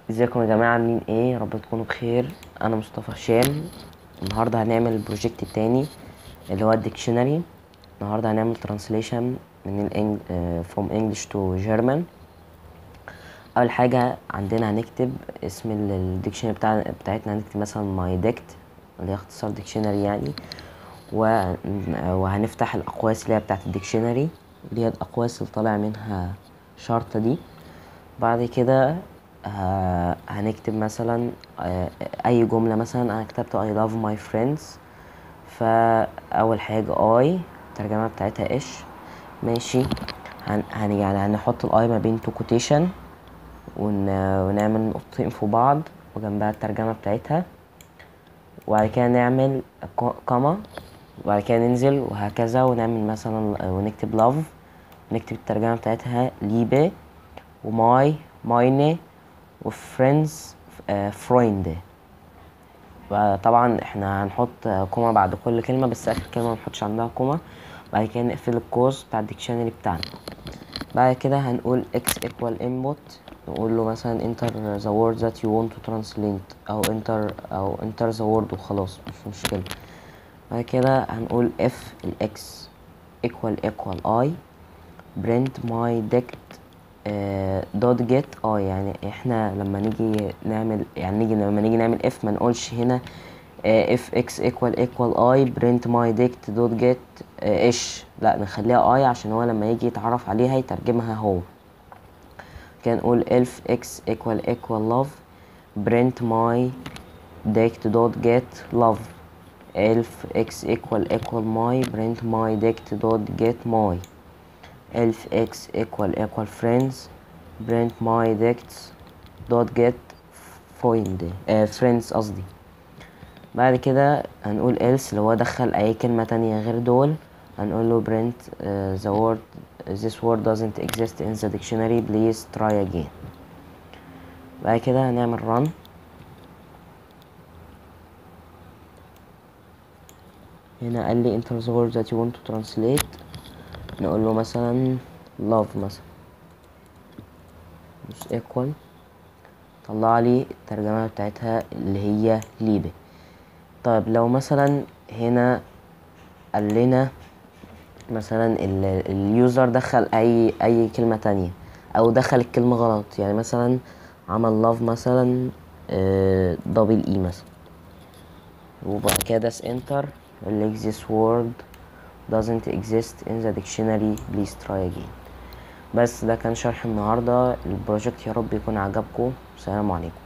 ازيكم يا جماعة عاملين ايه يا رب تكونوا بخير انا مصطفى هشام النهاردة هنعمل البروجكت التاني اللي هو الديكشنري النهاردة هنعمل ترانسليشن من الانج from English to German اول حاجة عندنا هنكتب اسم الديكشنري بتاع بتاعتنا هنكتب مثلا ماي ديكت اللي هي اختصار ديكشنري يعني و... وهنفتح الاقواس اللي هي بتاعت الديكشنري اللي هي الاقواس اللي طالع منها شرطة دي بعد كده ه- هنكتب مثلا آه، اي جملة مثلا انا كتبت I love my friends فاول حاجة I الترجمة بتاعتها ايش ماشي هن, هن يعني هنحط الاي ما بين تو كوتيشن ون... ونعمل نقطتين في بعض وجنبها الترجمة بتاعتها وبعد كده نعمل كاما وبعد كده ننزل وهكذا ونعمل مثلا ونكتب love نكتب الترجمة بتاعتها ليبي وماي مايني وفريندز فرويند طبعا احنا هنحط كوما بعد كل كلمة بس اخر كلمة منحطش عندها كوما بعد كده نقفل القوس بتاع الديكشنري بتاعنا بعد كده هنقول x equal input نقول له مثلا enter the word that you want to translate او enter او enter the word وخلاص مش مشكلة بعد كده هنقول if ال x equal equal i print my dict دوت جيت اه يعني احنا لما نيجي نعمل يعني نيجي لما نيجي نعمل اف ما نقولش هنا اف اكس ايكوال ايكوال اي برنت ماي ديكت دوت جيت ايش لا نخليها اي عشان هو لما يجي يتعرف عليها يترجمها هو كان نقول الف اكس ايكوال ايكوال لاف برنت ماي ديكت دوت جيت لاف الف اكس ايكوال ايكوال ماي برنت ماي ديكت دوت جيت ماي elf x equal equal friends print my dicts dot get find uh, friends قصدي بعد كده هنقول else اللي هو دخل اي كلمة تانية غير دول هنقول له print uh, the word this word doesn't exist in the dictionary please try again بعد كده هنعمل run هنا قال لي enter the word that you want to translate نقول له مثلا love مثلا مش equal طلع لي الترجمة بتاعتها اللي هي ليبي طيب لو مثلا هنا قال لنا مثلا اليوزر دخل اي اي كلمة تانية او دخل الكلمة غلط يعني مثلا عمل love مثلا دبل اي مثلا وبعد كده داس enter اللي this word doesn't exist in the dictionary please try again بس ده كان شرح النهاردة البروجكت يا رب يكون عجبكم السلام عليكم